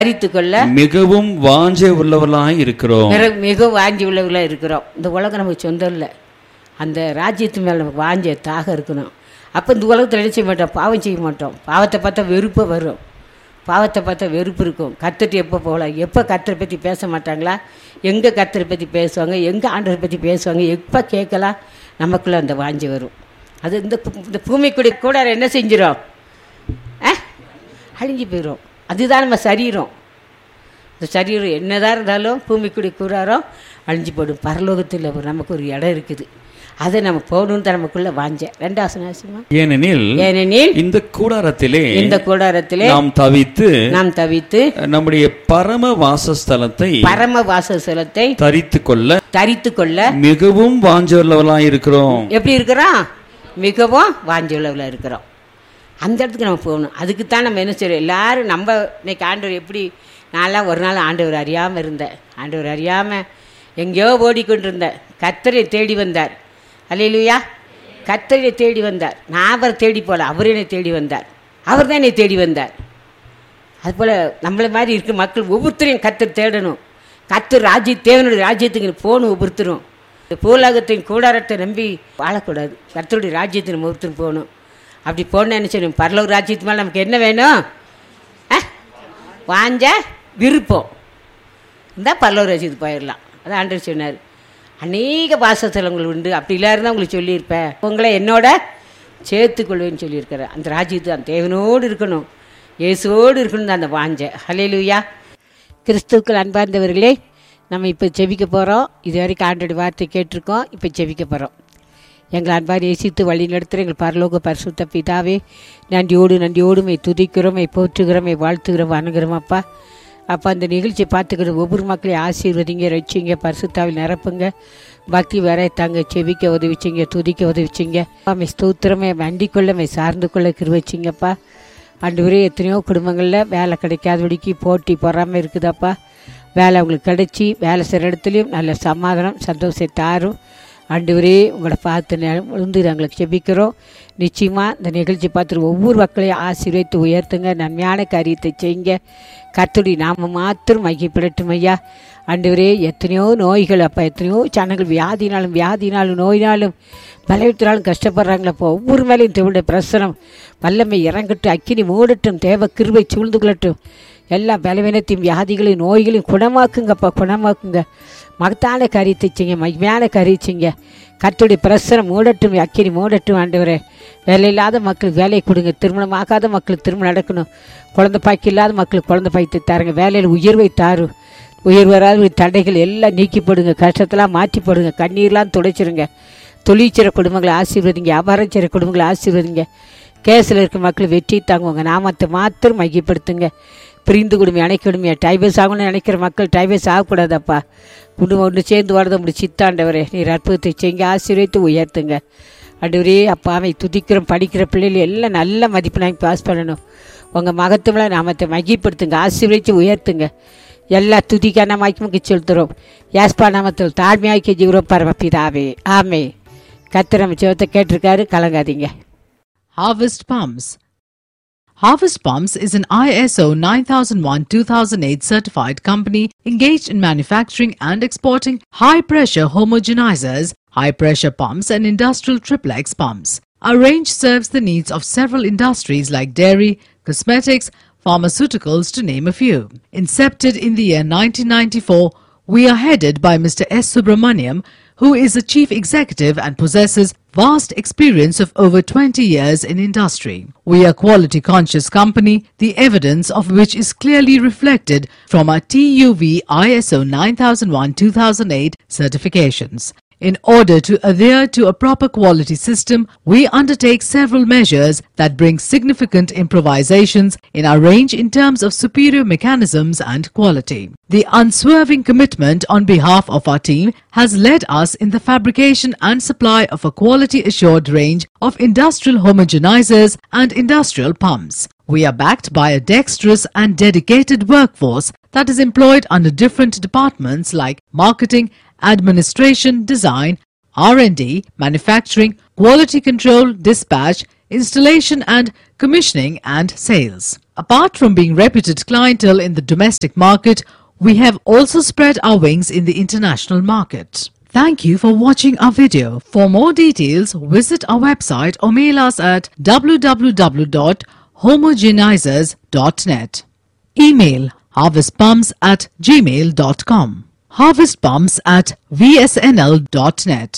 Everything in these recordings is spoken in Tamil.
தரித்து கொள்ள மிகவும் வாஞ்சை உள்ளவர்களாய் இருக்கிறோம் மிக- மிக வாஞ்சி உள்ளவர்களாக இருக்கிறோம் இந்த உலகம் நமக்கு சொந்தம் இல்லை அந்த ராஜ்யத்து மேலே நமக்கு வாஞ்ச தாக இருக்கணும் அப்போ இந்த உலகத்தில் என்ன செய்ய மாட்டோம் பாவம் செய்ய மாட்டோம் பாவத்தை பார்த்தா வெறுப்பு வரும் பாவத்தை பார்த்தா வெறுப்பு இருக்கும் கத்துட்டு எப்போ போகலாம் எப்போ கத்தரை பற்றி பேச மாட்டாங்களா எங்கே கத்தரை பற்றி பேசுவாங்க எங்கே ஆண்டரை பற்றி பேசுவாங்க எப்போ கேட்கலாம் நமக்குள்ளே அந்த வாஞ்சி வரும் அது இந்த பூ- இந்த பூமிக்குடி கூட என்ன செஞ்சிடும் ஆ அழிஞ்சு போயிடும் அதுதான் நம்ம சரீரம் இந்த சரீரம் என்னதான் இருந்தாலும் பூமிக்குடி கூறாரோ அழிஞ்சு போடும் பரலோகத்தில் ஒரு நமக்கு ஒரு இடம் இருக்குது அதை நம்ம போகணுன்னு தான் நமக்குள்ள வாஞ்சேன் ரெண்டாவது நாசமா ஏனெனில் ஏனெனில் இந்த கூடாரத்திலே இந்த கூடாரத்திலே நாம் தவித்து நாம் தவித்து நம்முடைய பரம வாசஸ்தலத்தை பரம வாசஸ்தலத்தை தரித்து கொள்ள தரித்து கொள்ள மிகவும் வாஞ்சவர்களாய் இருக்கிறோம் எப்படி இருக்கிறோம் மிகவும் வாஞ்சுள்ளவில் இருக்கிறோம் அந்த இடத்துக்கு நம்ம போகணும் அதுக்கு தான் நம்ம என்ன செய்யறோம் எல்லாரும் நம்ம இன்னைக்கு ஆண்டவர் எப்படி நான்லாம் ஒரு நாள் ஆண்டவர் அறியாமல் இருந்தேன் ஆண்டவர் அறியாமல் எங்கேயோ ஓடிக்கொண்டிருந்தேன் கத்தரை தேடி வந்தார் அல்லையிலுயா கத்தரை தேடி வந்தார் நான் அவரை தேடி போகல அவர் என்னை தேடி வந்தார் அவர் தான் என்னை தேடி வந்தார் அதுபோல் நம்மளை மாதிரி இருக்க மக்கள் ஒவ்வொருத்தரையும் கத்தர் தேடணும் கத்தர் ராஜ்ய தேவனுடைய ராஜ்யத்துக்கு போகணும் ஒவ்வொருத்தரும் இந்த பூலகத்தின் கூடாரத்தை நம்பி வாழக்கூடாது கர்த்தருடைய ராஜ்யத்தை நம்ம ஒருத்தரும் போகணும் அப்படி போன என்ன செய்யணும் பரலோக ராஜ்யத்து மேலே நமக்கு என்ன வேணும் ஆ? வாஞ்ச விருப்பம் இருந்தால் பரலோக ராஜ்யத்துக்கு போயிடலாம் அதான் ஆண்டவர் சொன்னார் அநேக வாசஸ்தலங்கள் உண்டு அப்படி இல்லாருந்தா உங்களுக்கு சொல்லியிருப்பேன் உங்களை என்னோட சேர்த்துக்கொள்வேன்னு சொல்லியிருக்கிறேன் அந்த ராஜ்யத்து அந்த தேவனோடு இருக்கணும் இயேசுவோடு இருக்கணும் தான் அந்த வாஞ்ச ஹலேலுயா கிறிஸ்துக்கள் அன்பார்ந்தவர்களே நம்ம இப்போ செபிக்க போகிறோம் இது வரைக்கும் ஆண்டோட வார்த்தை கேட்டிருக்கோம் இப்போ செபிக்க போகிறோம் எங்கள் அன்பார் நேசித்து வழி நடத்துகிற எங்கள் பரலோக பரிசுத்த பிதாவே நன்றியோடு நன்றியோடு மை துதிக்கிறோம் மை போற்றுகிறோம் மை வாழ்த்துகிறோம் வணங்குறோம் அப்பா அப்போ அந்த நிகழ்ச்சியை பார்த்துக்கிற ஒவ்வொரு மக்களையும் ஆசீர்வதிங்க ரசிங்க பரிசுத்தாவில் நிரப்புங்க பக்தி வர தாங்க செவிக்க உதவிச்சிங்க துதிக்க உதவிச்சிங்க மை ஸ்தோத்திரமே வண்டிக் கொள்ள மை சார்ந்து கொள்ள கிருவச்சிங்கப்பா ஆண்டவரே எத்தனையோ குடும்பங்களில் வேலை கிடைக்காதபடிக்கு போட்டி பொறாமல் இருக்குதாப்பா வேலை அவங்களுக்கு கிடைச்சி வேலை செய்கிற இடத்துலையும் நல்ல சமாதானம் சந்தோஷத்தை தாரும் ஆண்டவரே உங்களை பார்த்து நே- விழுந்து நாங்களுக்கு செபிக்கிறோம் நிச்சயமாக இந்த நிகழ்ச்சி பார்த்துட்டு ஒவ்வொரு மக்களையும் ஆசீர்வதித்து உயர்த்துங்க நன்மையான காரியத்தை செய்யுங்க கர்த்தருடைய நாம மாத்திரம் மையப்படட்டும் ஐயா ஆண்டவரே எத்தனையோ நோய்கள் அப்போ எத்தனையோ ஜனங்கள் வியாதினாலும் வியாதினாலும் நோயினாலும் பலவீனத்தினாலும் கஷ்டப்படுறாங்களப்போ ஒவ்வொரு மேலேயும் தேவனுடைய பிரசனம் வல்லமை இறங்கட்டும் அக்கினி மூடட்டும் தேவ கிருபை சூழ்ந்து கொள்ளட்டும் எல்லா பலவீனத்தையும் வியாதிகளையும் நோய்களையும் குணமாக்குங்கப்பா குணமாக்குங்க மகத்தான காரியத்தை செய்யுங்க மகிமையான காரியம் செய்யுங்க கர்த்தருடைய பிரசனம் மூடட்டும் அக்கினி மூடட்டும் ஆண்டவரே வேலை இல்லாத மக்களுக்கு வேலையை கொடுங்க திருமணம் ஆகாத மக்களுக்கு திருமணம் நடக்கணும் குழந்தை பாய்க்கு இல்லாத மக்களுக்கு குழந்தை பாய்த்து தாருங்க வேலையில் உயர்வை தாரும் உயர் வராத தடைகள் எல்லாம் நீக்கி போடுங்க கஷ்டத்தெல்லாம் மாற்றி போடுங்க கண்ணீர்லாம் துடைச்சிருங்க தொழிற்சிற குடும்பங்களை ஆசீர்வதிங்க வியாபாரம் செய்கிற குடும்பங்களை ஆசீர்வதிங்க கேஸில் இருக்க மக்கள் வெற்றி தாங்க உங்கள் நாமத்தை மாத்திரம் மையப்படுத்துங்க பிரிந்து குடும்பம் அணைக்க குடுமையா டைபஸ் ஆகணும்னு நினைக்கிற மக்கள் டைபஸ் ஆகக்கூடாதப்பா குடும்பம் ஒன்று சேர்ந்து வரத அப்படி சித்தாண்டவரே நீர் அற்புதத்தை செய்யுங்க ஆசீர்வதித்து உயர்த்துங்க அண்டவரே அப்பாவை துதிக்கிறோம் படிக்கிற பிள்ளைகள் எல்லாம் நல்ல மதிப்பு நாங்கள் பாஸ் பண்ணணும் உங்கள் மகத்துவல நாமத்தை மகிப்படுத்துங்க ஆசீர்வதித்து உயர்த்துங்க எல்லா துதிக்கான மகிமுக்கு செலுத்துகிறோம் யாஸ்பா நாமத்தில் தாழ்மையாக்கி ஜீவரம் பரமபிதாவே ஆமே கத்திரம் சிவத்தை கேட்டிருக்காரு கலங்காதீங்க Harvest Pumps. Harvest Pumps is an ISO 9001-2008 certified company engaged in manufacturing and exporting high-pressure homogenizers, high-pressure pumps and industrial triplex pumps. Our range serves the needs of several industries like dairy, cosmetics, pharmaceuticals to name a few. Incepted in the year 1994, we are headed by Mr. S. Subramaniam, who is the chief executive and possesses vast experience of over 20 years in industry. We are quality conscious company, the evidence of which is clearly reflected from our TUV ISO 9001-2008 certifications. In order to adhere to a proper quality system, we undertake several measures that bring significant improvisations in our range in terms of superior mechanisms and quality. The unswerving commitment on behalf of our team has led us in the fabrication and supply of a quality assured range of industrial homogenizers and industrial pumps. We are backed by a dexterous and dedicated workforce that is employed under different departments like marketing, administration, design, R&D, manufacturing, quality control, dispatch, installation and commissioning and sales. Apart from being reputed clientele in the domestic market, we have also spread our wings in the international market. Thank you for watching our video. For more details, visit our website or mail us at www.homogenizers.net. Email harvestpumps at gmail.com. Harvestpumps at vsnl.net.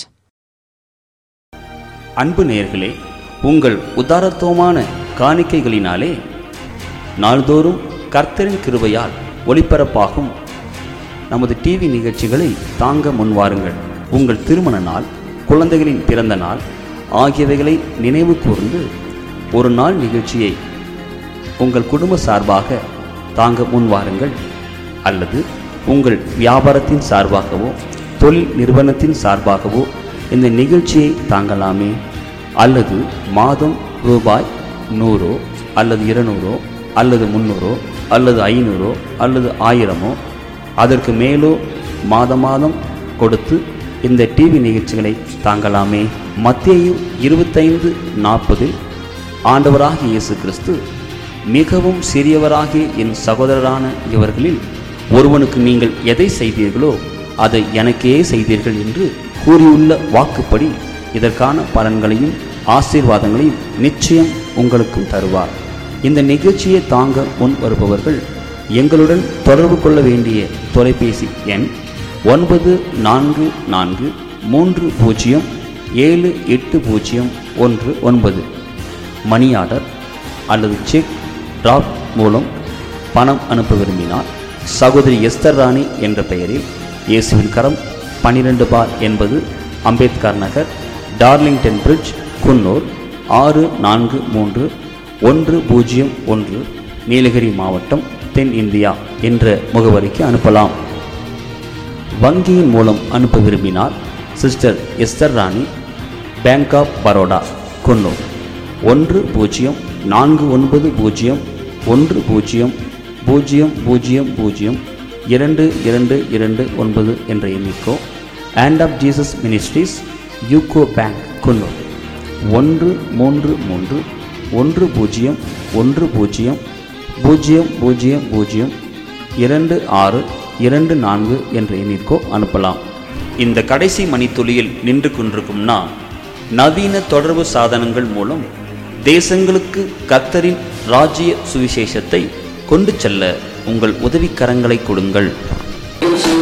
அன்பு நேயர்களே உங்கள் உதாரத்துவமான காணிக்கைகளினாலே நாள்தோறும் கர்த்தரின் கிருபையால் ஒளிபரப்பாகும் நமது டிவி நிகழ்ச்சிகளை தாங்க முன்வாருங்கள் உங்கள் திருமண நாள் குழந்தைகளின் பிறந்த நாள் ஆகியவைகளை நினைவு கூர்ந்து ஒரு நாள் நிகழ்ச்சியை உங்கள் குடும்ப சார்பாக தாங்க முன்வாருங்கள் அல்லது உங்கள் வியாபாரத்தின் சார்பாகவோ தொழில் நிறுவனத்தின் சார்பாகவோ இந்த நிகழ்ச்சியை தாங்கலாமே அல்லது மாதம் ரூபாய் நூறோ அல்லது இருநூறோ அல்லது முந்நூறோ அல்லது ஐநூறோ அல்லது ஆயிரமோ அதற்கு மேலோ மாதம் மாதம் கொடுத்து இந்த டிவி நிகழ்ச்சிகளை தாங்கலாமே மத்தேயு இருபத்தைந்து நாற்பதில் ஆண்டவராகிய இயேசு கிறிஸ்து மிகவும் சிறியவராகிய என் சகோதரரான இவர்களில் ஒருவனுக்கு நீங்கள் எதை செய்தீர்களோ அதை எனக்கே செய்தீர்கள் என்று கூறியுள்ள வாக்குப்படி இதற்கான பலன்களையும் ஆசீர்வாதங்களையும் நிச்சயம் உங்களுக்கும் தருவார் இந்த நிகழ்ச்சியை தாங்க முன் வருபவர்கள் எங்களுடன் தொடர்பு கொள்ள வேண்டிய தொலைபேசி எண் ஒன்பது நான்கு நான்கு மூன்று பூஜ்ஜியம் ஏழு எட்டு பூஜ்ஜியம் ஒன்று ஒன்பது மணி ஆர்டர் அல்லது செக் டிராப் மூலம் பணம் அனுப்ப விரும்பினால் சகோதரி எஸ்தர் ராணி என்ற பெயரில் இயேசுவின் கரம் பன்னிரண்டு பார் என்பது அம்பேத்கர் நகர் டார்லிங்டன் பிரிட்ஜ் குன்னூர் ஆறு நான்கு மூன்று ஒன்று பூஜ்ஜியம் ஒன்று நீலகிரி மாவட்டம் தென் இந்தியா என்ற முகவரிக்கு அனுப்பலாம் வங்கியின் மூலம் அனுப்ப விரும்பினால் sister Esther Rani bank of Baroda Coonoor ஒன்று பூஜ்ஜியம் நான்கு ஒன்பது பூஜ்ஜியம் ஒன்று பூஜ்ஜியம் பூஜ்ஜியம் பூஜ்ஜியம் பூஜ்ஜியம் இரண்டு இரண்டு இரண்டு ஒன்பது என்ற எண்ணிக்கோ and of Jesus ministries UCO bank Coonoor ஒன்று மூன்று மூன்று ஒன்று பூஜ்ஜியம் ஒன்று பூஜ்ஜியம் பூஜ்ஜியம் பூஜ்ஜியம் பூஜ்ஜியம் இரண்டு ஆறு இரண்டு நான்கு என்ற எண்ணிற்கோ அனுப்பலாம் இந்த கடைசி மணித்துளியில் நின்று கொண்டிருக்கும் நான் நவீன தொடர்பு சாதனங்கள் மூலம் தேசங்களுக்கு கர்த்தரின் ராஜ்ய சுவிசேஷத்தை கொண்டு செல்ல உங்கள் உதவிக்கரங்களை கொடுங்கள்